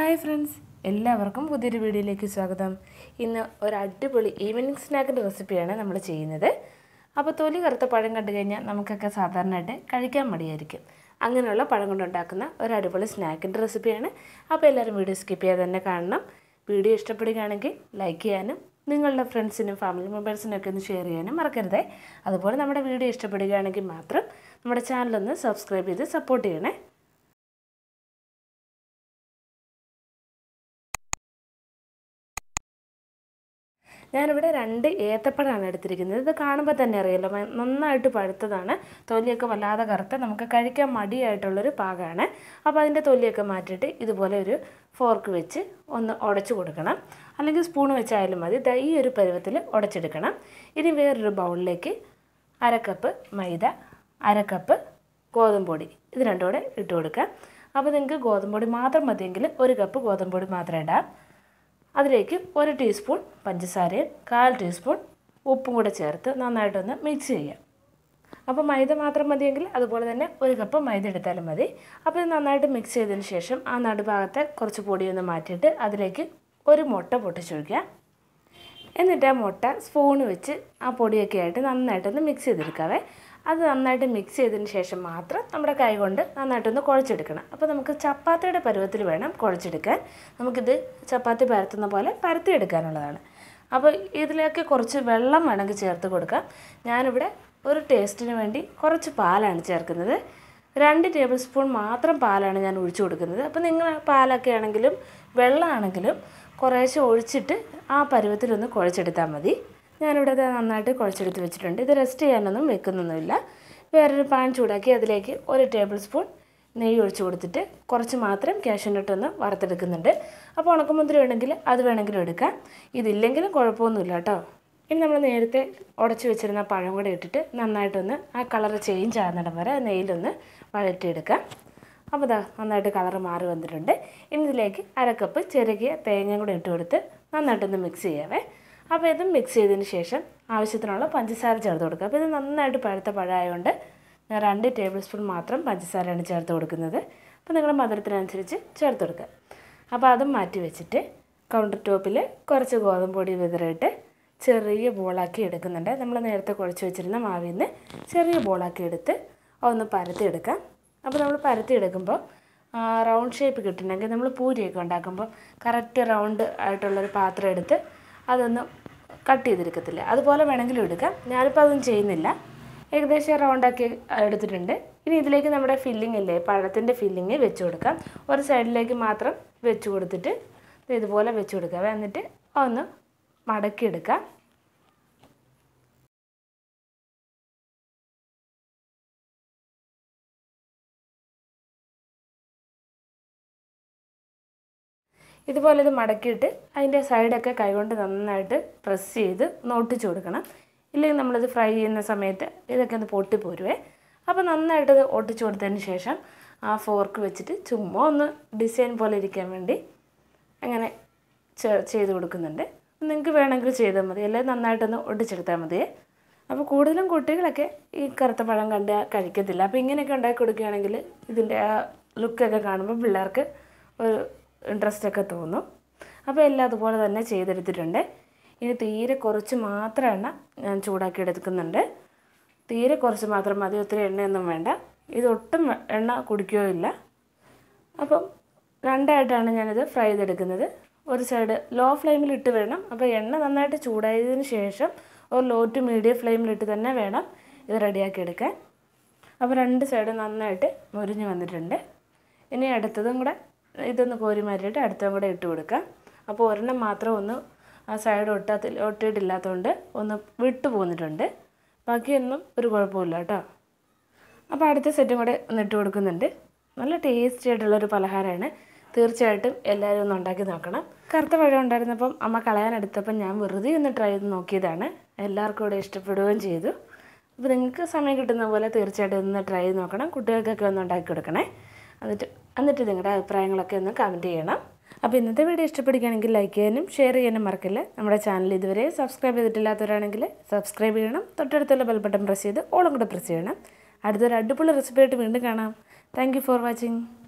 hi friends എല്ലാവർക്കും പുതിയൊരു വീഡിയോയിലേക്ക് സ്വാഗതം ഇന്ന് ഒരു അടിപൊളി ഈവനിങ് സ്നാക്കിൻ്റെ റെസിപ്പിയാണ് നമ്മൾ ചെയ്യുന്നത് അപ്പോൾ തൊലി കറുത്ത പഴം കണ്ടു കഴിഞ്ഞാൽ നമുക്കൊക്കെ സാധാരണയായിട്ട് കഴിക്കാൻ മടിയായിരിക്കും അങ്ങനെയുള്ള പഴം കൊണ്ടുണ്ടാക്കുന്ന ഒരു അടിപൊളി സ്നാക്കിൻ്റെ റെസിപ്പിയാണ് അപ്പോൾ എല്ലാവരും വീഡിയോ സ്കിപ്പ് ചെയ്യാതെ തന്നെ കാണണം വീഡിയോ ഇഷ്ടപ്പെടുകയാണെങ്കിൽ ലൈക്ക് ചെയ്യാനും നിങ്ങളുടെ ഫ്രണ്ട്സിനും ഫാമിലി മെമ്പേഴ്സിനും ഒക്കെ ഒന്ന് ഷെയർ ചെയ്യാനും മറക്കരുതേ അതുപോലെ നമ്മുടെ വീഡിയോ ഇഷ്ടപ്പെടുകയാണെങ്കിൽ മാത്രം നമ്മുടെ ചാനലൊന്ന് സബ്സ്ക്രൈബ് ചെയ്ത് സപ്പോർട്ട് ചെയ്യണേ ഞാനിവിടെ രണ്ട് ഏത്തപ്പഴമാണ് എടുത്തിരിക്കുന്നത് ഇത് കാണുമ്പോൾ തന്നെ അറിയാലോ മ- നന്നായിട്ട് പഴുത്തതാണ് തൊലിയൊക്കെ വല്ലാതെ കറുത്ത നമുക്ക് കഴിക്കാൻ മടിയായിട്ടുള്ളൊരു പാകമാണ് അപ്പോൾ അതിൻ്റെ തൊലിയൊക്കെ മാറ്റിയിട്ട് ഇതുപോലെ ഒരു ഫോർക്ക് വെച്ച് ഒന്ന് ഉടച്ചു കൊടുക്കണം അല്ലെങ്കിൽ സ്പൂൺ വെച്ചായാലും മതി ദാ ഈ ഒരു പരുവത്തിൽ ഉടച്ചെടുക്കണം ഇനി വേറൊരു ബൗളിലേക്ക് അര കപ്പ് മൈദ അര കപ്പ് ഗോതമ്പ് പൊടി ഇത് രണ്ടും കൂടെ ഇട്ട് കൊടുക്കാം അപ്പോൾ നിങ്ങൾക്ക് ഗോതമ്പ് പൊടി മാത്രം മതിയെങ്കിൽ ഒരു കപ്പ് ഗോതമ്പ് പൊടി മാത്രം ഇടാം അതിലേക്ക് ഒരു ടീസ്പൂൺ പഞ്ചസാരയും കാൽ ടീസ്പൂൺ ഉപ്പും കൂടെ ചേർത്ത് നന്നായിട്ടൊന്ന് മിക്സ് ചെയ്യാം അപ്പോൾ മൈദ മാത്രം മതിയെങ്കിൽ അതുപോലെ തന്നെ ഒരു കപ്പ് മൈദ എടുത്താലും മതി അപ്പോൾ ഇത് നന്നായിട്ട് മിക്സ് ചെയ്തതിന് ശേഷം ആ നടുഭാഗത്തെ കുറച്ച് പൊടിയൊന്ന് മാറ്റിയിട്ട് അതിലേക്ക് ഒരു മുട്ട പൊട്ടിച്ചൊഴിക്കുക എന്നിട്ട് ആ മുട്ട സ്പൂൺ വെച്ച് ആ പൊടിയൊക്കെ ആയിട്ട് നന്നായിട്ടൊന്ന് മിക്സ് ചെയ്തെടുക്കാവേ അത് നന്നായിട്ട് മിക്സ് ചെയ്തതിന് ശേഷം മാത്രം നമ്മുടെ കൈ കൊണ്ട് നന്നായിട്ടൊന്ന് കുഴച്ചെടുക്കണം അപ്പോൾ നമുക്ക് ചപ്പാത്തിയുടെ പരുവത്തിൽ വേണം കുഴച്ചെടുക്കാൻ നമുക്കിത് ചപ്പാത്തി പരത്തുന്ന പോലെ പരത്തിയെടുക്കാനുള്ളതാണ് അപ്പോൾ ഇതിലേക്ക് കുറച്ച് വെള്ളം വേണമെങ്കിൽ ചേർത്ത് കൊടുക്കാം ഞാനിവിടെ ഒരു ടേസ്റ്റിന് വേണ്ടി കുറച്ച് പാലാണ് ചേർക്കുന്നത് രണ്ട് ടേബിൾ സ്പൂൺ മാത്രം പാലാണ് ഞാൻ ഒഴിച്ചു കൊടുക്കുന്നത് അപ്പോൾ നിങ്ങൾ പാലൊക്കെ ആണെങ്കിലും വെള്ളമാണെങ്കിലും കുറേശ്ശെ ഒഴിച്ചിട്ട് ആ പരുവത്തിലൊന്ന് കുഴച്ചെടുത്താൽ മതി ഞാനിവിടെ ഇത് നന്നായിട്ട് കുഴച്ചെടുത്ത് വെച്ചിട്ടുണ്ട് ഇത് റെസ്റ്റ് ചെയ്യാനൊന്നും വെക്കുന്നൊന്നുമില്ല വേറൊരു പാൻ ചൂടാക്കി അതിലേക്ക് ഒരു ടേബിൾ സ്പൂൺ നെയ്യ് ഒഴിച്ച് കൊടുത്തിട്ട് കുറച്ച് മാത്രം കാഷ്യൂനട്ട് ഒന്ന് വറുത്തെടുക്കുന്നുണ്ട് അപ്പോൾ ഉണക്കമുന്തിരി വേണമെങ്കിൽ അത് വേണമെങ്കിലും എടുക്കാം ഇതില്ലെങ്കിലും കുഴപ്പമൊന്നുമില്ല കേട്ടോ ഇനി നമ്മൾ നേരത്തെ ഉടച്ച് വെച്ചിരുന്ന പഴം കൂടെ ഇട്ടിട്ട് നന്നായിട്ടൊന്ന് ആ കളർ ചേഞ്ച് ആകുന്നിടം വരെ നെയ്യിലൊന്ന് വഴറ്റിയെടുക്കാം അപ്പോൾ ഇതാ നന്നായിട്ട് കളർ മാറി വന്നിട്ടുണ്ട് ഇനി ഇതിലേക്ക് അര കപ്പ് ചെറുകിയ തേങ്ങയും കൂടെ ഇട്ട് കൊടുത്ത് നന്നായിട്ടൊന്ന് മിക്സ് ചെയ്യാവേ അപ്പോൾ ഇത് മിക്സ് ചെയ്തതിന് ശേഷം ആവശ്യത്തിനുള്ള പഞ്ചസാര ചേർത്ത് കൊടുക്കുക അപ്പോൾ ഇത് നന്നായിട്ട് പഴുത്ത പഴമായതുകൊണ്ട് ഞാൻ രണ്ട് ടേബിൾ സ്പൂൺ മാത്രം പഞ്ചസാരയാണ് ചേർത്ത് കൊടുക്കുന്നത് അപ്പോൾ നിങ്ങളുടെ മധുരത്തിനനുസരിച്ച് ചേർത്ത് കൊടുക്കുക അപ്പോൾ അതും മാറ്റി വെച്ചിട്ട് കൗണ്ടർ ടോപ്പിൽ കുറച്ച് ഗോതമ്പ് പൊടി വിതറിയിട്ട് ചെറിയ ബോളാക്കി എടുക്കുന്നുണ്ട് നമ്മൾ നേരത്തെ കുഴച്ച് വെച്ചിരുന്ന മാവിൽ നിന്ന് ചെറിയ ബോളാക്കി എടുത്ത് ഒന്ന് പരത്തി എടുക്കാം അപ്പോൾ നമ്മൾ പരത്തി എടുക്കുമ്പോൾ റൗണ്ട് ഷേപ്പ് കിട്ടണമെങ്കിൽ നമ്മൾ പൂരിയൊക്കെ ഉണ്ടാക്കുമ്പോൾ കറക്റ്റ് റൗണ്ട് ആയിട്ടുള്ളൊരു പാത്രം എടുത്ത് അതൊന്ന് കട്ട് ചെയ്തെടുക്കത്തില്ല അതുപോലെ വേണമെങ്കിലും എടുക്കാം ഞാനിപ്പോൾ അതൊന്നും ചെയ്യുന്നില്ല ഏകദേശം റൗണ്ടാക്കി എടുത്തിട്ടുണ്ട് ഇനി ഇതിലേക്ക് നമ്മുടെ ഫില്ലിംഗ് ഇല്ലേ പഴത്തിൻ്റെ ഫില്ലിങ് വെച്ച് കൊടുക്കാം ഒരു സൈഡിലേക്ക് മാത്രം വെച്ച് കൊടുത്തിട്ട് ദേ ഇതുപോലെ വെച്ച് കൊടുക്കുക എന്നിട്ട് ഒന്ന് മടക്കിയെടുക്കാം ഇതുപോലെ ഇത് മടക്കിയിട്ട് അതിൻ്റെ സൈഡൊക്കെ കൈകൊണ്ട് നന്നായിട്ട് പ്രസ് ചെയ്ത് ഒന്ന് ഒട്ടിച്ച് കൊടുക്കണം ഇല്ലെങ്കിൽ നമ്മളിത് ഫ്രൈ ചെയ്യുന്ന സമയത്ത് ഇതൊക്കെ ഒന്ന് പൊട്ടിപ്പോരുവേ അപ്പോൾ നന്നായിട്ട് ഇത് ഒട്ടിച്ച് കൊടുത്തതിന് ശേഷം ആ ഫോർക്ക് വെച്ചിട്ട് ചുമ്മാ ഒന്ന് ഡിസൈൻ പോലെ ഇരിക്കാൻ വേണ്ടി അങ്ങനെ ചെ- ചെയ്ത് കൊടുക്കുന്നുണ്ട് നിങ്ങൾക്ക് വേണമെങ്കിൽ ചെയ്താൽ മതി അല്ലെങ്കിൽ നന്നായിട്ടൊന്ന് ഒട്ടിച്ചെടുത്താൽ മതിയേ അപ്പോൾ കൂടുതലും കുട്ടികളൊക്കെ ഈ കറുത്ത പഴം കണ്ട് കഴിക്കത്തില്ല അപ്പോൾ ഇങ്ങനെയൊക്കെ ഉണ്ടാക്കി കൊടുക്കുകയാണെങ്കിൽ ഇതിൻ്റെ ആ ലുക്കൊക്കെ കാണുമ്പോൾ പിള്ളേർക്ക് ഒരു ഇൻട്രസ്റ്റ് ഒക്കെ തോന്നും അപ്പോൾ എല്ലാം അതുപോലെ തന്നെ ചെയ്തെടുത്തിട്ടുണ്ട് ഇനി തീരെ കുറച്ച് മാത്രം എണ്ണ ഞാൻ ചൂടാക്കി എടുക്കുന്നുണ്ട് തീരെ കുറച്ച് മാത്രം മതി ഒത്തിരി എണ്ണയൊന്നും വേണ്ട ഇതൊട്ടും എണ്ണ കുടിക്കുകയോ ഇല്ല അപ്പം രണ്ടായിട്ടാണ് ഞാനിത് ഫ്രൈ ചെയ്തെടുക്കുന്നത് ഒരു സൈഡ് ലോ ഫ്ലെയിമിലിട്ട് വേണം അപ്പോൾ എണ്ണ നന്നായിട്ട് ചൂടായതിന് ശേഷം ഒരു ലോ ടു മീഡിയം ഫ്ലെയിമിലിട്ട് തന്നെ വേണം ഇത് റെഡിയാക്കി എടുക്കാൻ അപ്പോൾ രണ്ട് സൈഡ് നന്നായിട്ട് മുരിഞ്ഞ് വന്നിട്ടുണ്ട് ഇനി അടുത്തതും കൂടെ ഇതൊന്ന് കോരി മാറ്റിയിട്ട് അടുത്തതും കൂടെ ഇട്ട് കൊടുക്കാം അപ്പോൾ ഒരെണ്ണം മാത്രം ഒന്ന് ആ സൈഡ് ഒട്ടാത്തി ഒട്ടിയിട്ടില്ലാത്തതുകൊണ്ട് ഒന്ന് വിട്ടു പോന്നിട്ടുണ്ട് ബാക്കിയൊന്നും ഒരു കുഴപ്പമില്ല കേട്ടോ അപ്പോൾ അടുത്ത സെറ്റും കൂടെ ഒന്ന് ഇട്ട് കൊടുക്കുന്നുണ്ട് നല്ല ടേസ്റ്റി ആയിട്ടുള്ളൊരു പലഹാരമാണ് തീർച്ചയായിട്ടും എല്ലാവരും ഒന്ന് ഉണ്ടാക്കി നോക്കണം കറുത്ത പഴം ഉണ്ടായിരുന്നപ്പം അമ്മ കളയാനെടുത്തപ്പം ഞാൻ വെറുതെ ഒന്ന് ട്രൈ ചെയ്ത് നോക്കിയതാണ് എല്ലാവർക്കും ഇവിടെ ഇഷ്ടപ്പെടുകയും ചെയ്തു അപ്പോൾ നിങ്ങൾക്ക് സമയം കിട്ടുന്ന പോലെ തീർച്ചയായിട്ടും ഒന്ന് ട്രൈ ചെയ്ത് നോക്കണം കുട്ടികൾക്കൊക്കെ ഒന്ന് ഉണ്ടാക്കി കൊടുക്കണേ എന്നിട്ട് എന്നിട്ട് നിങ്ങളുടെ അഭിപ്രായങ്ങളൊക്കെ ഒന്ന് കമൻറ്റ് ചെയ്യണം അപ്പോൾ ഇന്നത്തെ വീഡിയോ ഇഷ്ടപ്പെടുകയാണെങ്കിൽ ലൈക്ക് ചെയ്യാനും ഷെയർ ചെയ്യാനും മറക്കില്ല നമ്മുടെ ചാനൽ ഇതുവരെ സബ്സ്ക്രൈബ് ചെയ്തിട്ടില്ലാത്തവരാണെങ്കിൽ സബ്സ്ക്രൈബ് ചെയ്യണം തൊട്ടടുത്തുള്ള ബെൽ ബട്ടൺ പ്രസ് ചെയ്ത് ഓളും കൂടെ പ്രസ് ചെയ്യണം അടുത്തൊരു അടിപൊളി റെസിപ്പി ആയിട്ട് വീണ്ടും കാണാം താങ്ക് ഫോർ വാച്ചിങ്